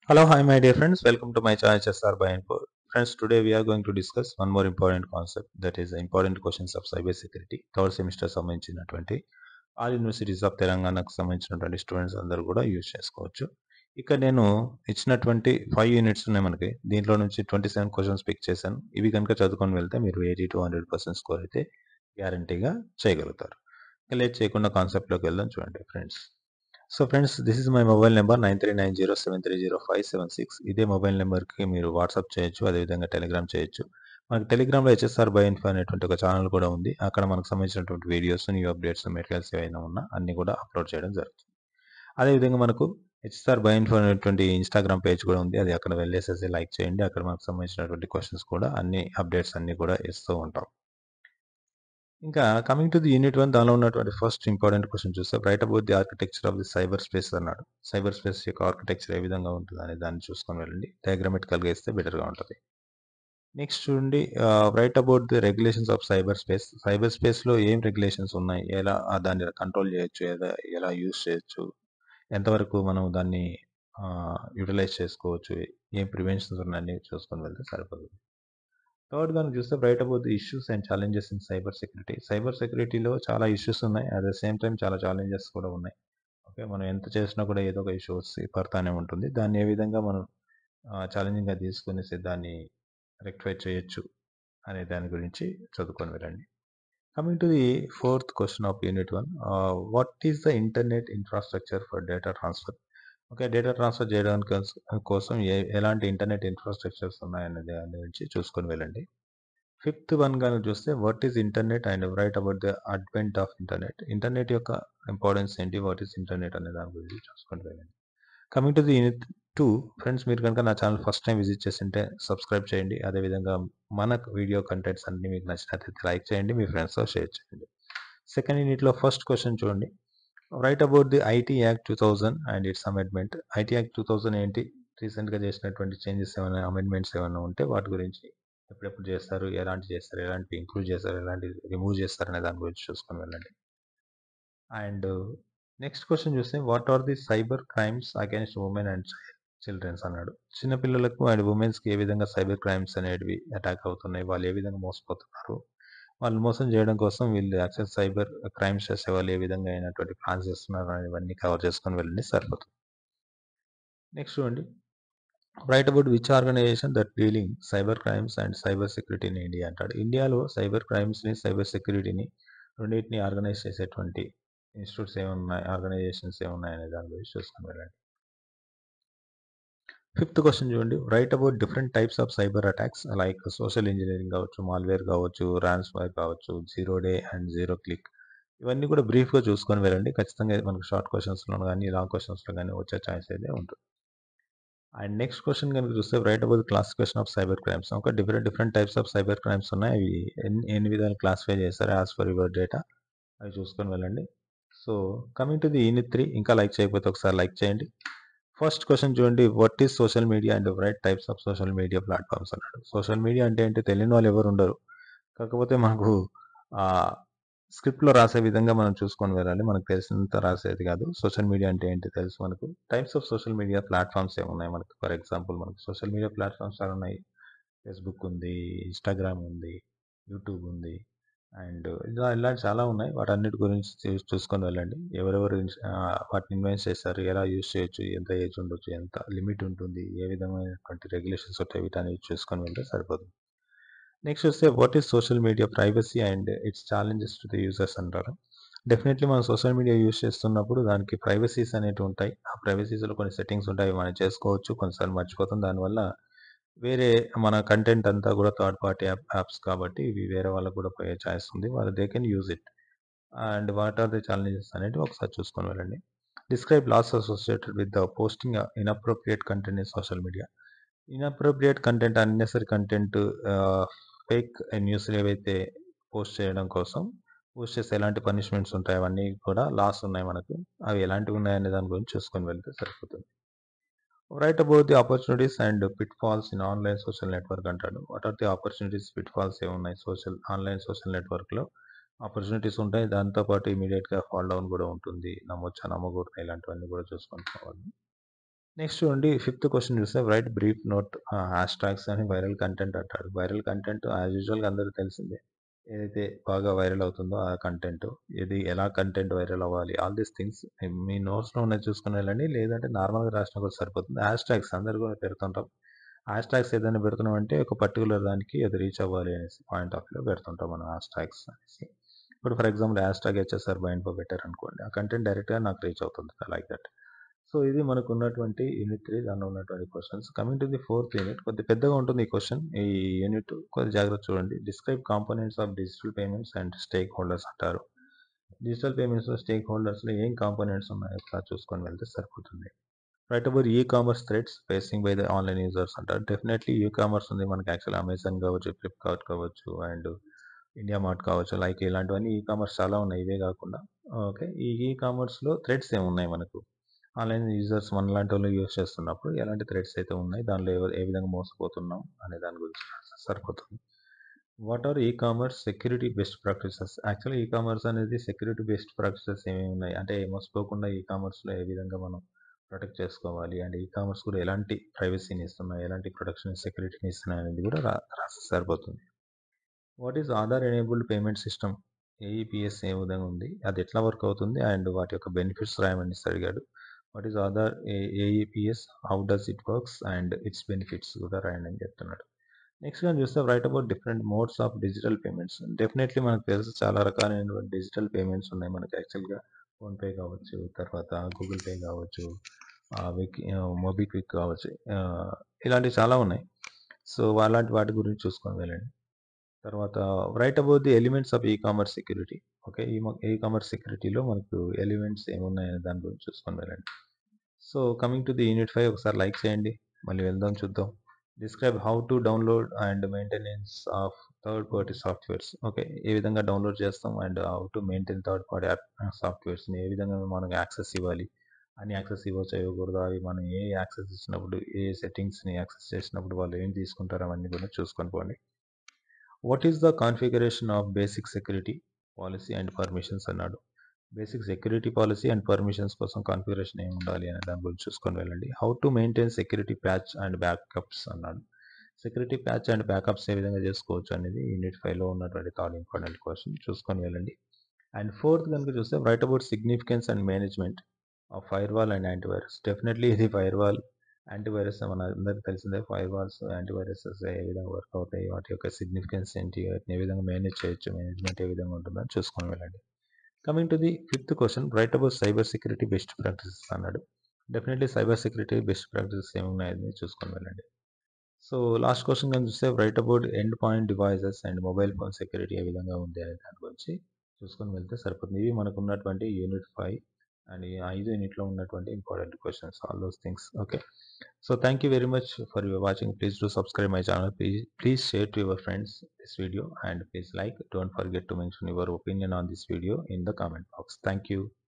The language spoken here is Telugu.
Hello, hi, my dear friends. Welcome to my channel HSR by Info. Friends, today we are going to discuss one more important concept that is important questions of cyber security. Third semester సంబంధించినటువంటి ఆల్ యూనివర్సిటీస్ ఆఫ్ తెలంగాణకు సంబంధించినటువంటి స్టూడెంట్స్ అందరూ కూడా యూజ్ చేసుకోవచ్చు ఇక్కడ నేను ఇచ్చినటువంటి ఫైవ్ యూనిట్స్ ఉన్నాయి మనకి దీంట్లో నుంచి ట్వంటీ సెవెన్ క్వశ్చన్స్ పిక్ చేశాను ఇవి కనుక చదువుకొని వెళ్తే మీరు eighty to hundred percent score అయితే గ్యారంటీగా చేయగలుగుతారు ఇక లేట్ చేయకుండా కాన్సెప్ట్లోకి వెళ్దాం చూడండి friends so friends this is my mobile number nine three nine zero seven three zero five seven six ఇదే మొబైల్ నెంబర్కి మీరు వాట్సాప్ చేయొచ్చు అదేవిధంగా టెలిగ్రామ్ చేయొచ్చు మనకి టెలిగ్రామ్లో హెచ్ఎస్ఆర్ బై ఇన్ఫో అనేటువంటి ఒక ఛానల్ కూడా ఉంది అక్కడ మనకు సంబంధించినటువంటి వీడియోస్ న్యూ అప్డేట్స్ మెటీరియల్స్ ఏవైనా ఉన్నా అన్ని కూడా అప్లోడ్ చేయడం జరుగుతుంది అదేవిధంగా మనకు హెచ్ఎస్ఆర్ బై ఇన్ఫో అనేటువంటి ఇన్స్టాగ్రామ్ పేజ్ కూడా ఉంది అది అక్కడ వెళ్ళేసేసి లైక్ చేయండి అక్కడ మనకు సంబంధించినటువంటి క్వశ్చన్స్ కూడా అన్ని అప్డేట్స్ అన్ని కూడా ఇస్తూ ఉంటాం ఇంకా coming to the unit one దానిలో ఉన్నటువంటి ఫస్ట్ ఇంపార్టెంట్ క్వశ్చన్ చూస్తే write about the architecture of the cyber space అన్నాడు సైబర్ స్పేస్ యొక్క ఆర్కిటెక్చర్ ఏ విధంగా ఉంటుంది అనే దాన్ని చూసుకొని వెళ్ళండి డయాగ్రామెటికల్గా ఇస్తే బెటర్గా ఉంటుంది నెక్స్ట్ చూడండి write about the regulations of cyber space cyber స్పేస్లో ఏం రెగ్యులేషన్స్ ఉన్నాయి ఎలా ఆ దాన్ని కంట్రోల్ చేయొచ్చు ఎలా ఎలా యూస్ చేయొచ్చు ఎంతవరకు మనం దాన్ని యూటిలైజ్ చేసుకోవచ్చు ఏం ప్రివెన్షన్స్ ఉన్నాయని చూసుకొని వెళ్తే సరిపోతుంది థర్డ్ కనుక చూస్తే write about the issues and challenges in cyber security cyber సెక్యూరిటీలో చాలా ఇష్యూస్ ఉన్నాయి అట్ ద సేమ్ టైం చాలా ఛాలెంజెస్ కూడా ఉన్నాయి ఓకే మనం ఎంత చేసినా కూడా ఏదో ఒక ఇష్యూ వచ్చి పడతానే ఉంటుంది దాన్ని ఏ విధంగా మనం ఛాలెంజింగ్గా తీసుకునేసి దాన్ని రెక్టిఫై చేయొచ్చు అనే దాని గురించి చదువుకొని వెళ్ళండి coming to the fourth question of unit one what is the internet infrastructure for data transfer okay data transfer చేయడానికి కోసం ఏ ఎలాంటి ఇంటర్నెట్ ఇన్ఫ్రాస్ట్రక్చర్స్ ఉన్నాయనే దాని గురించి చూసుకొని వెళ్ళండి ఫిఫ్త్ వన్ కనుక చూస్తే what is internet and write about the advent of internet internet యొక్క ఇంపార్టెన్స్ ఏంటి వాట్ ఈస్ ఇంటర్నెట్ అనే దాని గురించి చూసుకొని వెళ్ళండి coming to the unit two friends మీరు కనుక నా ఛానల్ ఫస్ట్ టైం విజిట్ చేస్తుంటే సబ్స్క్రైబ్ చేయండి అదేవిధంగా మన వీడియో కంటెంట్స్ అన్ని మీకు నచ్చినట్లయితే లైక్ చేయండి మీ ఫ్రెండ్స్తో షేర్ చేయండి సెకండ్ యూనిట్లో ఫస్ట్ క్వశ్చన్ చూడండి write about the IT act two thousand and its amendment IT act two thousand ఏంటి రీసెంట్గా చేసినటువంటి చేంజెస్ ఏమైనా అమెండ్మెంట్స్ ఏమైనా ఉంటే వాటి గురించి ఎప్పుడెప్పుడు చేస్తారు ఎలాంటి చేస్తారు ఎలాంటి ఇంక్లూడ్ చేస్తారు ఎలాంటి రిమూవ్ చేస్తారు అనే దాని గురించి చూసుకొని వెళ్ళండి అండ్ నెక్స్ట్ క్వశ్చన్ చూస్తే what are the cyber crimes against women and childrens అన్నాడు చిన్నపిల్లలకు అండ్ ఉమెన్స్కి ఏ విధంగా సైబర్ క్రైమ్స్ అనేటివి అటాక్ అవుతున్నాయి వాళ్ళు ఏ విధంగా మోసపోతున్నారు వాళ్ళు మోసం చేయడం కోసం వీళ్ళు యాక్సెస్ సైబర్ క్రైమ్స్ చేసే వాళ్ళు ఏ విధంగా అయినటువంటి ప్లాన్స్ చేస్తున్నారు ఇవన్నీ కవర్ చేసుకొని వెళ్ళండి సరిపోతుంది నెక్స్ట్ చూడండి write about which organization that dealing cyber crimes and cyber security in India అంటాడు ఇండియాలో సైబర్ క్రైమ్స్ని సైబర్ సెక్యూరిటీని రెండింటిని ఆర్గనైజ్ చేసేటువంటి ఇన్స్టిట్యూట్స్ ఏమున్నాయి ఆర్గనైజేషన్స్ ఏమున్నాయి అనే దాని గురించి చూసుకొని వెళ్ళండి ఫిఫ్త్ క్వశ్చన్ చూడండి write about different types of cyber attacks like social engineering కావచ్చు మాల్వేర్ కావచ్చు ర్యాన్స్వేర్ కావచ్చు zero day and zero click ఇవన్నీ కూడా బ్రీఫ్గా చూసుకొని వెళ్ళండి ఖచ్చితంగా మనకు షార్ట్ క్వశ్చన్స్లో కానీ లాంగ్ క్వశ్చన్స్లో కానీ వచ్చే ఛాన్స్ అయితే ఉంటుంది అండ్ నెక్స్ట్ క్వశ్చన్ కనుక చూస్తే write about classification of cyber crimes ఒక different different types of cyber crimes ఉన్నాయి అవి ఎన్ని ఎన్ని విధాలు క్లాసిఫై చేస్తారు యాజ్ ఫర్ యువర్ డేటా అవి చూసుకొని వెళ్ళండి so coming to the unit three ఇంకా లైక్ చేయకపోతే ఒకసారి లైక్ చేయండి ఫస్ట్ క్వశ్చన్ చూడండి what is social media and write types of social media platforms అన్నాడు సోషల్ మీడియా అంటే ఏంటి తెలియని వాళ్ళు ఎవరు ఉండరు కాకపోతే మనకు స్క్రిప్ట్లో రాసే విధంగా మనం చూసుకొని వెళ్ళాలి మనకు తెలిసినంత రాసేది కాదు సోషల్ మీడియా అంటే ఏంటి తెలుసు మనకు types of social media platforms ఏమున్నాయి మనకు ఫర్ ఎగ్జాంపుల్ మనకు సోషల్ మీడియా ప్లాట్ఫామ్స్ చాలా ఉన్నాయి ఫేస్బుక్ ఉంది ఇన్స్టాగ్రామ్ ఉంది యూట్యూబ్ ఉంది అండ్ ఇలా ఇలాంటి చాలా ఉన్నాయి వాటన్నిటి గురించి చూసుకొని వెళ్ళండి ఎవరెవరు వాటిని ఇన్వెస్ట్ చేస్తారు ఎలా యూస్ చేయొచ్చు ఎంత ఏజ్ ఉండొచ్చు ఎంత లిమిట్ ఉంటుంది ఏ విధమైనటువంటి రెగ్యులేషన్స్ ఉంటాయి వీటనేవి చూసుకొని వెళ్తే సరిపోతుంది నెక్స్ట్ వస్తే what is social media privacy and its challenges to the users అంటారు డెఫినెట్లీ మనం సోషల్ మీడియా యూస్ చేస్తున్నప్పుడు దానికి ప్రైవసీస్ అనేవి ఉంటాయి ఆ ప్రైవసీస్లో కొన్ని సెట్టింగ్స్ ఉంటాయి మనం చేసుకోవచ్చు కొన్నిసార్లు మర్చిపోతాం దానివల్ల వేరే మన కంటెంట్ అంతా కూడా థర్డ్ పార్టీ యాప్ యాప్స్ కాబట్టి ఇవి వేరే వాళ్ళకు కూడా పోయే ఛాయిస్ ఉంది వాళ్ళు they can use it and what are the challenges అనేవి ఒకసారి చూసుకొని వెళ్ళండి describe laws associated with the posting inappropriate content in social media inappropriate content unnecessary content fake news ఏవైతే పోస్ట్ చేయడం కోసం పోస్ట్ చేస్తే ఎలాంటి పనిష్మెంట్స్ ఉంటాయి అవన్నీ కూడా లాస్ ఉన్నాయి మనకు అవి ఎలాంటివి ఉన్నాయనే దాని గురించి చూసుకొని వెళ్తే సరిపోతుంది write about the opportunities and pitfalls in online social network అంటాడు what are the opportunities pitfalls ఏమున్నాయి సోషల్ ఆన్లైన్ సోషల్ నెట్వర్క్లో ఆపర్చునిటీస్ ఉంటాయి దాంతోపాటు ఇమీడియట్గా ఫాల్ డౌన్ కూడా ఉంటుంది నమ్మొచ్చా నమ్మకూడదు ఇలాంటివన్నీ కూడా చూసుకొని పోవాలి నెక్స్ట్ చూడండి ఫిఫ్త్ క్వశ్చన్ చూస్తే write brief note hashtags అని వైరల్ కంటెంట్ అంటాడు వైరల్ కంటెంట్ యాజ్ యూజువల్గా అందరూ తెలిసిందే ఏదైతే బాగా వైరల్ అవుతుందో ఆ కంటెంట్ ఇది ఎలా కంటెంట్ వైరల్ అవ్వాలి ఆల్ దీస్ థింగ్స్ మీ నోట్స్లో ఉన్నది చూసుకుని వెళ్ళండి లేదంటే నార్మల్గా రాసిన కూడా సరిపోతుంది హ్యాష్ ట్యాగ్స్ అందరు కూడా పెడుతుంటాం హ్యాష్ ట్యాగ్స్ ఏదైనా పెడుతున్నాం అంటే ఒక పర్టికులర్ దానికి అది రీచ్ అవ్వాలి అనేసి పాయింట్ ఆఫ్ వ్యూ పెడుతుంటాం మనం హ్యాష్ ట్యాగ్స్ అనేసి ఇప్పుడు for example hashtag HSR bind for better అనుకోండి ఆ కంటెంట్ డైరెక్ట్గా నాకు రీచ్ అవుతుంది లైక్ దట్ సో ఇది మనకు ఉన్నటువంటి యూనిట్ త్రీ దానిలో ఉన్నటువంటి questions coming to the fourth unit కొద్ది పెద్దగా ఉంటుంది ఈ క్వశ్చన్ ఈ యూనిట్ కొద్ది జాగ్రత్త చూడండి describe components of digital payments and stakeholders అంటారు డిజిటల్ పేమెంట్స్ స్టేక్ హోల్డర్స్లో ఏం కాంపోనెంట్స్ ఉన్నాయో ఇట్లా చూసుకొని వెళ్తే సరిపోతుంది write about e commerce threats facing by the online users అంటారు డెఫినెట్లీ ఈ కామర్స్ ఉంది మనకి యాక్చువల్ అమెజాన్ కావచ్చు ఫ్లిప్కార్ట్ కావచ్చు అండ్ ఇండియా మార్ట్ కావచ్చు లైక్ ఇలాంటివన్నీ ఈ కామర్స్ చాలా ఉన్నాయి ఇవే కాకుండా ఓకే ఈ ఈ కామర్స్లో థ్రెడ్స్ ఏమున్నాయి మనకు ఆన్లైన్ యూజర్స్ మన లాంటి వాళ్ళు యూజ్ చేస్తున్నప్పుడు ఎలాంటి థ్రెడ్స్ అయితే ఉన్నాయి దానిలో ఏ- ఏ విధంగా మోసపోతున్నాం అనే దాని గురించి సరిపోతుంది what are e commerce security best practices actually e commerce అనేది సెక్యూరిటీ బెస్ట్ ప్రాక్టీసెస్ ఏమేమి ఉన్నాయి అంటే మోసపోకుండా ఈ కామర్స్లో ఏ విధంగా మనం ప్రొటెక్ట్ చేసుకోవాలి అండ్ ఈ కామర్స్ కూడా ఎలాంటి ప్రైవసీని ఇస్తున్నాయి ఎలాంటి ప్రొటెక్షన్ సెక్యూరిటీని ఇస్తున్నాయి అనేది కూడా రా రాస్తే సరిపోతుంది what is Aadhaar enabled payment system AEPS ఏ విధంగా ఉంది అది ఎట్లా వర్క్ అవుతుంది అండ్ వాటి యొక్క బెనిఫిట్స్ రాయమని అడిగాడు what is Aadhaar AEPS how does it works and its benefits కూడా రాయండి అని చెప్తున్నాడు నెక్స్ట్ కానీ చూస్తే write about different modes of digital payments definitely మనకు తెలుసు చాలా రకాలైన డిజిటల్ పేమెంట్స్ ఉన్నాయి మనకి యాక్చువల్గా ఫోన్పే కావచ్చు తర్వాత గూగుల్ పే కావచ్చు విక్ మోబిక్విక్ కావచ్చు ఆ, ఇలాంటివి చాలా ఉన్నాయి సో అలాంటి వాటి గురించి చూసుకొని వెళ్ళండి తర్వాత write about the elements of e commerce security okay ఈ ఈ కామర్స్ సెక్యూరిటీలో మనకు ఎలిమెంట్స్ ఏమున్నాయనే దాని గురించి చూసుకొని వెళ్ళండి so coming to the unit five ఒకసారి లైక్ చేయండి మళ్ళీ వెళ్దాం చూద్దాం describe how to download and maintenance of third party softwares okay ఏ విధంగా డౌన్లోడ్ చేస్తాం and how to maintain third party app సాఫ్ట్వేర్స్ని ఏ విధంగా మనకు యాక్సెస్ ఇవ్వాలి అని యాక్సెస్ ఇవ్వచ్చు ఇవ్వకూడదు అవి మనం ఏ యాక్సెస్ ఇచ్చినప్పుడు ఏ సెట్టింగ్స్ని యాక్సెస్ చేసినప్పుడు వాళ్ళు ఏం తీసుకుంటారు అవన్నీ కూడా చూసుకొని పోండి what is the configuration of basic security policy and permissions అన్నాడు basic security policy and permissions కోసం కాన్ఫిగరేషన్ ఏమి ఉండాలి అనే దాని గురించి చూసుకొని వెళ్ళండి how to maintain security patch and backups అన్నాడు సెక్యూరిటీ ప్యాచ్ అండ్ బ్యాకప్స్ ఏ విధంగా చేసుకోవచ్చు అనేది యూనిట్ ఫైవ్లో ఉన్నటువంటి థర్డ్ ఇంపార్టెంట్ క్వశ్చన్ చూసుకొని వెళ్ళండి అండ్ ఫోర్త్ కనుక చూస్తే write about significance and management of firewall and antivirus definitely ఇది ఫైర్ వాల్ యాంటీవైరస్ మన అందరికీ తెలిసిందే ఫైర్ వాల్స్ యాంటీవైరసెస్ ఏ విధంగా వర్క్ అవుతాయి వాటి యొక్క సిగ్నిఫికెన్స్ ఏంటి వాటిని ఏ విధంగా మేనేజ్ చేయొచ్చు మేనేజ్మెంట్ ఏ విధంగా ఉంటుందని చూసుకొని వెళ్ళండి coming to the fifth question write about cyber security best practices అన్నాడు definitely cyber security best practices ఏమున్నాయని చూసుకొని వెళ్ళండి సో లాస్ట్ క్వశ్చన్ కానీ చూస్తే write about endpoint devices and mobile phone security ఏ విధంగా ఉంది అనే దాని గురించి చూసుకొని వెళ్తే సరిపోతుంది ఇవి మనకు ఉన్నటువంటి యూనిట్ ఫైవ్ అండ్ ఈ ఐదు యూనిట్లో ఉన్నటువంటి important questions all those things okay so thank you very much for your watching please do subscribe my channel please please share to your friends this video and please like don't forget to mention your opinion on this video in the comment box thank you